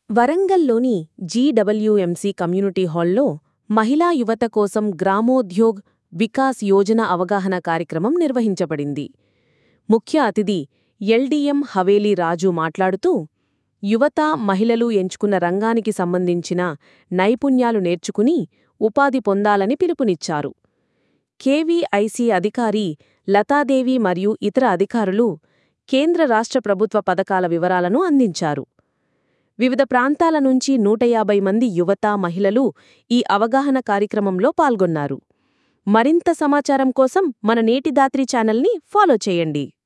వరంగల్లోని GWMC community హాల్లో మహిళా యువత కోసం గ్రామోద్యోగ్ వికాస్ యోజన అవగాహన కార్యక్రమం నిర్వహించబడింది ముఖ్య అతిథి ఎల్డీఎం హవేలీ రాజు మాట్లాడుతూ యువత మహిళలు ఎంచుకున్న రంగానికి సంబంధించిన నైపుణ్యాలు నేర్చుకుని ఉపాధి పొందాలని పిలుపునిచ్చారు కేవీఐసీ అధికారి లతాదేవి మరియు ఇతర అధికారులు కేంద్ర రాష్ట్ర ప్రభుత్వ పథకాల వివరాలను అందించారు వివిధ ప్రాంతాల నుంచి నూట యాభై మంది యువత మహిళలు ఈ అవగాహన కార్యక్రమంలో పాల్గొన్నారు మరింత సమాచారం కోసం మన నేటి దాత్రి ఛానల్ని ఫాలో చేయండి